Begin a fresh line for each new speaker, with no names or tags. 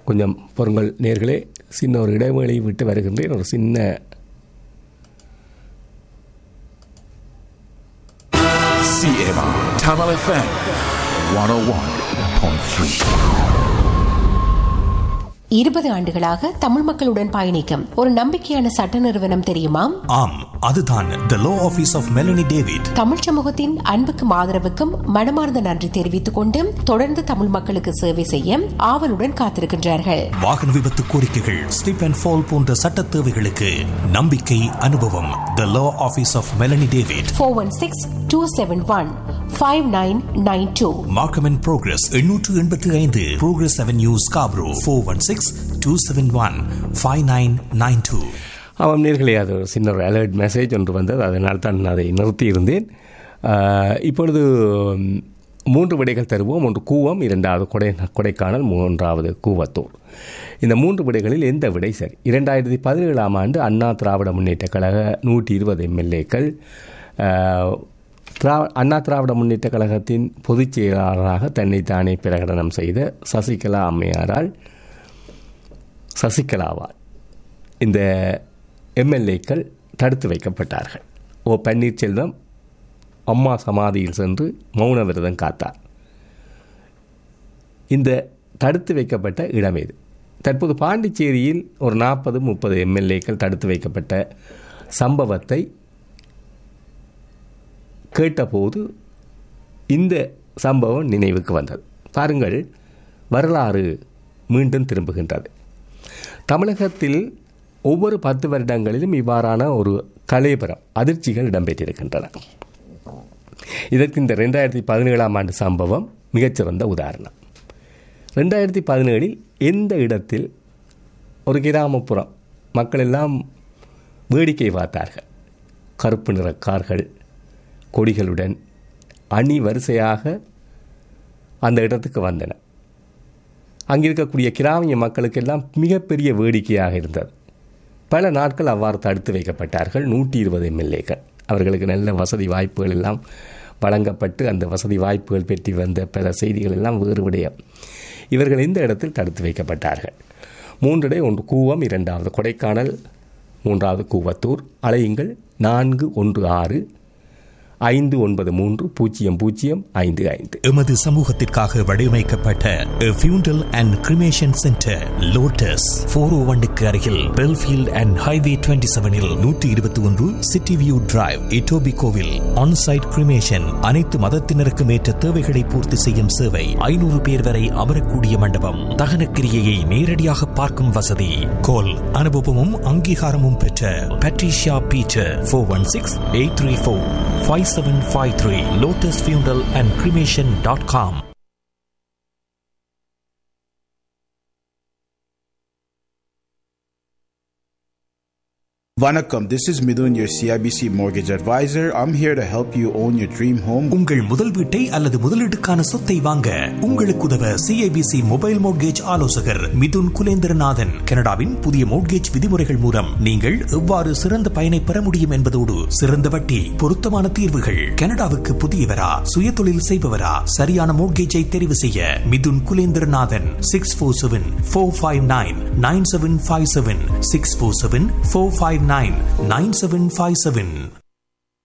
கொஞ்சம் பொருங்கள் நேர்களே சின்ன ஒரு இடைவெளி விட்டு வருகின்றேன் ஒரு சின்ன
CMR Tamil FM 101.3.
இருபது ஆண்டுகளாக தமிழ் மக்களுடன் பயணிக்கும் ஒரு நம்பிக்கையான சட்ட நிறுவனம் தெரியுமா
ஆம் அதுதான் the law office of Melanie David
Tamil சமூகத்தின் அன்புக்கும் ஆதரவுக்கும் மனமார்ந்த நன்றி தெரிவித்துக் கொண்டு தொடர்ந்து தமிழ் மக்களுக்கு சேவை செய்ய ஆவலுடன் காத்திருக்கின்றார்கள்
வாகன விபத்து கோரிக்கைகள் ஸ்லிப் அண்ட் ஃபால் போன்ற சட்ட தேவைகளுக்கு நம்பிக்கை அனுபவம் the law office of Melanie David
four one six two seven one five nine nine two
Markham and progress எண்ணூற்று எண்பத்தி ஐந்து progress avenue Scarborough four one six two seven one five nine nine two
ஆமாம் நேர்களே அது ஒரு சின்ன ஒரு alert message ஒன்று வந்தது அதனால் தான் நான் அதை நிறுத்தியிருந்தேன் ஆஹ், இப்பொழுது ம், மூன்று விடைகள் தருவோம் ஒன்று கூவம் இரண்டாவது கொடை கொடைக்கானல் மூன்றாவது கூவத்தூர் இந்த மூன்று விடைகளில் எந்த விடை சரி இரண்டாயிரத்தி பதினேழாம் ஆண்டு அண்ணா திராவிட முன்னேற்ற கழக நூற்றி இருபது எம்எல்ஏக்கள் திரா அண்ணா திராவிட முன்னேற்ற கழகத்தின் பொதுச் செயலாளராக தன்னைத்தானே பிரகடனம் செய்த சசிகலா அம்மையாரால் சசிகலாவால் இந்த எம்எல்ஏக்கள் தடுத்து வைக்கப்பட்டார்கள் ஓ பன்னீர்செல்வம் அம்மா சமாதியில் சென்று மௌன விரதம் காத்தார் இந்த தடுத்து வைக்கப்பட்ட இடம் இது தற்போது பாண்டிச்சேரியில் ஒரு நாற்பது முப்பது எம்எல்ஏக்கள் தடுத்து வைக்கப்பட்ட சம்பவத்தை கேட்டபோது இந்த சம்பவம் நினைவுக்கு வந்தது பாருங்கள் வரலாறு மீண்டும் திரும்புகின்றது தமிழகத்தில் ஒவ்வொரு பத்து வருடங்களிலும் இவ்வாறான ஒரு கலைபரம் அதிர்ச்சிகள் இடம்பெற்றிருக்கின்றன இதற்கு இந்த ரெண்டாயிரத்தி பதினேழாம் ஆண்டு சம்பவம் மிகச்சிறந்த உதாரணம் ரெண்டாயிரத்தி பதினேழில் எந்த இடத்தில் ஒரு கிராமப்புறம் மக்கள் எல்லாம் வேடிக்கை பார்த்தார்கள் கருப்பு நிற கார்கள் கொடிகளுடன் அணி வரிசையாக அந்த இடத்துக்கு வந்தன அங்கிருக்கக்கூடிய கிராமிய மக்களுக்கெல்லாம் மிகப்பெரிய வேடிக்கையாக இருந்தது பல நாட்கள் அவ்வாறு தடுத்து வைக்கப்பட்டார்கள் நூற்றி இருபது எம்எல்ஏக்கள் அவர்களுக்கு நல்ல வசதி வாய்ப்புகள் எல்லாம் வழங்கப்பட்டு அந்த வசதி வாய்ப்புகள் பெற்று வந்த பல செய்திகள் எல்லாம் வேறு விடயம் இவர்கள் இந்த இடத்தில் தடுத்து வைக்கப்பட்டார்கள் மூன்றிடை ஒன்று கூவம் இரண்டாவது கொடைக்கானல் மூன்றாவது கூவத்தூர் அலையுங்கள் நான்கு ஒன்று ஆறு ஐந்து ஒன்பது மூன்று பூஜ்ஜியம் பூஜ்ஜியம் ஐந்து ஐந்து
எமது சமூகத்திற்காக வடிவமைக்கப்பட்ட funeral and cremation centre Lotus four O ஒன்னுக்கு அருகில் பெல்ஃபீல்ட் அண்ட் ஹைவே டுவெண்ட்டி செவனில் நூற்றி இருபத்தி ஒன்று சிட்டி வியூ டிரைவ் இட்டோபி கோவில் ஆன்சைட் கிரிமேஷன் அனைத்து மதத்தினருக்கும் ஏற்ற தேவைகளை பூர்த்தி செய்யும் சேவை ஐநூறு பேர் வரை அமரக்கூடிய மண்டபம் தகன கிரியையை நேரடியாக பார்க்கும் வசதி கோல் அனுபவமும் அங்கீகாரமும் பெற்ற Patricia Peter four one six eight three four five seven five three Lotus funeral and cremation dot com
Vanakkam, this is Midun, your CIBC mortgage advisor. I'm here to help you own your dream home.
உங்கள் முதல் வீட்டை அல்லது முதலீட்டுக்கான சொத்தை வாங்க உங்களுக்கு உதவ CIBC mobile mortgage ஆலோசகர் மிதுன் குலேந்திரநாதன் கனடாவின் புதிய மோட்கேஜ் விதிமுறைகள் மூலம் நீங்கள் எவ்வாறு சிறந்த பயனை பெற முடியும் என்பதோடு சிறந்த வட்டி பொருத்தமான தீர்வுகள் கனடாவுக்கு புதியவரா சுய தொழில் செய்பவரா சரியான மோட்கேஜை தெரிவு செய்ய Mithun Kulendranathan six four seven four five nine nine seven five seven six four seven four five nine nine seven five seven